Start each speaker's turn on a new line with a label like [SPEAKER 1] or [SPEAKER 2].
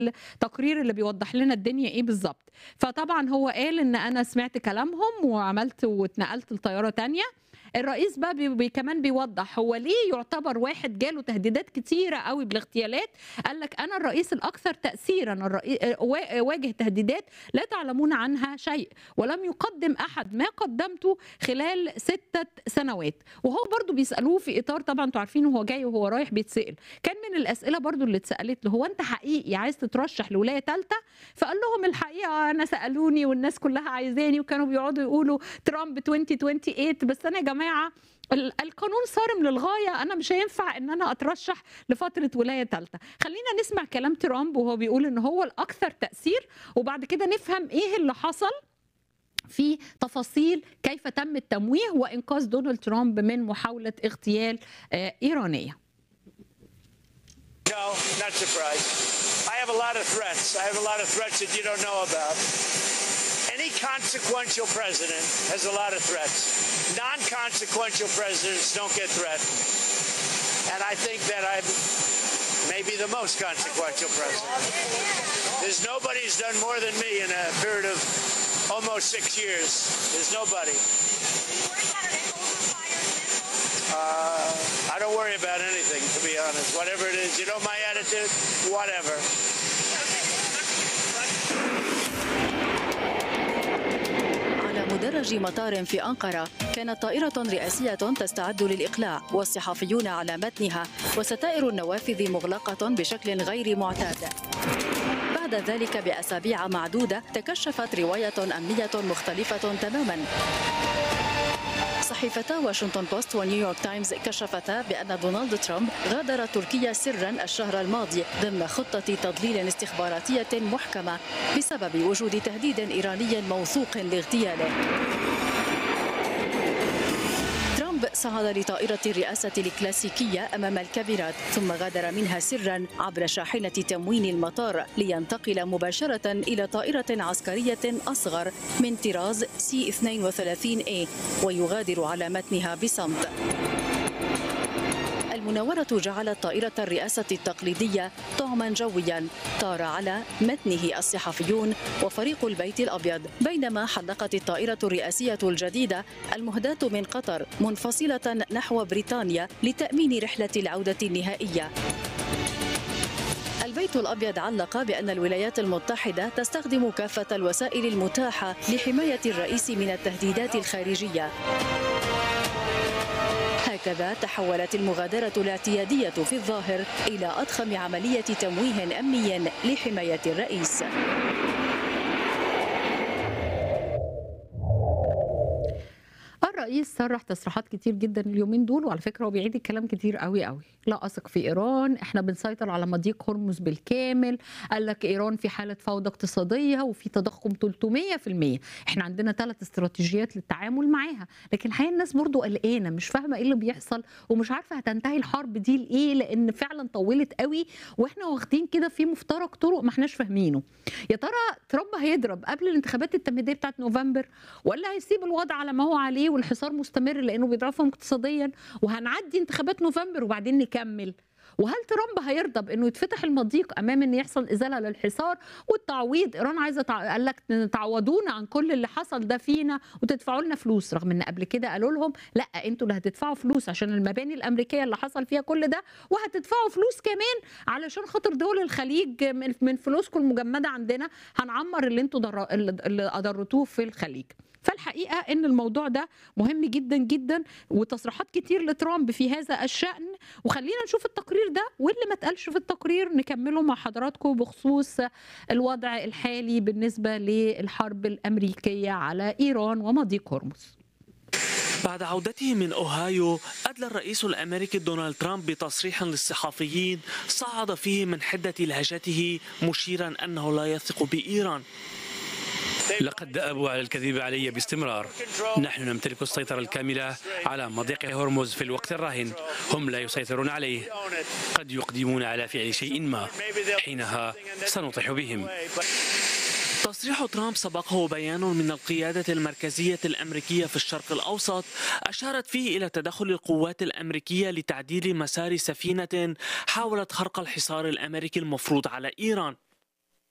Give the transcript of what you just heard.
[SPEAKER 1] التقرير اللي بيوضح لنا الدنيا ايه بالظبط فطبعا هو قال ان انا سمعت كلامهم وعملت واتنقلت لطياره تانية الرئيس بقى بي بي كمان بيوضح هو ليه يعتبر واحد جاله تهديدات كتيره قوي بالاغتيالات قال لك انا الرئيس الاكثر تاثيرا الرئيس واجه تهديدات لا تعلمون عنها شيء ولم يقدم احد ما قدمته خلال ستة سنوات وهو برضو بيسالوه في اطار طبعا انتوا عارفين وهو جاي وهو رايح بيتسال كان من الاسئله برضو اللي اتسالت له هو انت حقيقي عايز تترشح لولايه ثالثه فقال لهم الحقيقه انا سالوني والناس كلها عايزاني وكانوا بيقعدوا يقولوا ترامب 2028 بس انا يا جماعه القانون صارم للغايه انا مش هينفع ان انا اترشح لفتره ولايه ثالثه خلينا نسمع كلام ترامب وهو بيقول ان هو الاكثر تاثير وبعد كده نفهم ايه اللي حصل في تفاصيل كيف تم التمويه وانقاذ دونالد ترامب من محاوله اغتيال ايرانيه
[SPEAKER 2] No, not surprised. I have a lot of threats. I have a lot of threats that you don't know about. Any consequential president has a lot of threats. Non consequential presidents don't get threatened. And I think that I'm maybe the most consequential president. There's nobody who's done more than me in a period of almost six years. There's nobody. Uh, I don't worry about anything, to be honest. Whatever it is, you know my attitude? Whatever.
[SPEAKER 3] مدرج مطار في أنقرة كانت طائرة رئاسية تستعد للإقلاع والصحفيون على متنها وستائر النوافذ مغلقة بشكل غير معتاد بعد ذلك بأسابيع معدودة تكشفت رواية أمنية مختلفة تماما صحيفتا واشنطن بوست ونيويورك تايمز كشفتا بأن دونالد ترامب غادر تركيا سرا الشهر الماضي ضمن خطة تضليل استخباراتية محكمة بسبب وجود تهديد إيراني موثوق لاغتياله صعد لطائرة الرئاسة الكلاسيكية أمام الكاميرات ثم غادر منها سرا عبر شاحنة تموين المطار لينتقل مباشرة إلى طائرة عسكرية أصغر من طراز سي 32 a ويغادر على متنها بصمت المناورة جعلت طائرة الرئاسة التقليدية طعما جويا طار على متنه الصحفيون وفريق البيت الأبيض بينما حلقت الطائرة الرئاسية الجديدة المهداة من قطر منفصلة نحو بريطانيا لتأمين رحلة العودة النهائية البيت الأبيض علق بأن الولايات المتحدة تستخدم كافة الوسائل المتاحة لحماية الرئيس من التهديدات الخارجية هكذا تحولت المغادرة الاعتيادية في الظاهر إلى أضخم عملية تمويه أمني لحماية الرئيس
[SPEAKER 1] الرئيس صرح تصريحات كتير جدا اليومين دول وعلى فكره هو بيعيد الكلام كتير قوي قوي لا اثق في ايران احنا بنسيطر على مضيق هرمز بالكامل قال لك ايران في حاله فوضى اقتصاديه وفي تضخم 300% احنا عندنا ثلاث استراتيجيات للتعامل معاها لكن الحقيقه الناس برضو قلقانه مش فاهمه ايه اللي بيحصل ومش عارفه هتنتهي الحرب دي لايه لان فعلا طولت قوي واحنا واخدين كده في مفترق طرق ما احناش فاهمينه يا ترى ترامب هيضرب قبل الانتخابات التمهيديه بتاعت نوفمبر ولا هيسيب الوضع على ما هو عليه والحصار مستمر لانه بيضعفهم اقتصاديا وهنعدي انتخابات نوفمبر وبعدين نكمل وهل ترامب هيرضى بانه يتفتح المضيق امام ان يحصل ازاله للحصار والتعويض ايران عايزه تع... قال لك تعوضونا عن كل اللي حصل ده فينا وتدفعوا لنا فلوس رغم ان قبل كده قالوا لهم لا انتوا اللي هتدفعوا فلوس عشان المباني الامريكيه اللي حصل فيها كل ده وهتدفعوا فلوس كمان علشان خاطر دول الخليج من, من فلوسكم المجمده عندنا هنعمر اللي انتوا در... اللي اضرتوه في الخليج فالحقيقه ان الموضوع ده مهم جدا جدا وتصريحات كتير لترامب في هذا الشان وخلينا نشوف التقرير ده واللي ما اتقالش في التقرير نكمله مع حضراتكم بخصوص الوضع الحالي بالنسبه للحرب الامريكيه على ايران ومضيق هرمز
[SPEAKER 4] بعد عودته من أوهايو أدلى الرئيس الأمريكي دونالد ترامب بتصريح للصحفيين صعد فيه من حدة لهجته مشيرا أنه لا يثق بإيران
[SPEAKER 5] لقد دأبوا على الكذب علي باستمرار نحن نمتلك السيطرة الكاملة على مضيق هرمز في الوقت الراهن هم لا يسيطرون عليه قد يقدمون على فعل شيء ما حينها سنطيح بهم
[SPEAKER 4] تصريح ترامب سبقه بيان من القيادة المركزية الأمريكية في الشرق الأوسط أشارت فيه إلى تدخل القوات الأمريكية لتعديل مسار سفينة حاولت خرق الحصار الأمريكي المفروض على إيران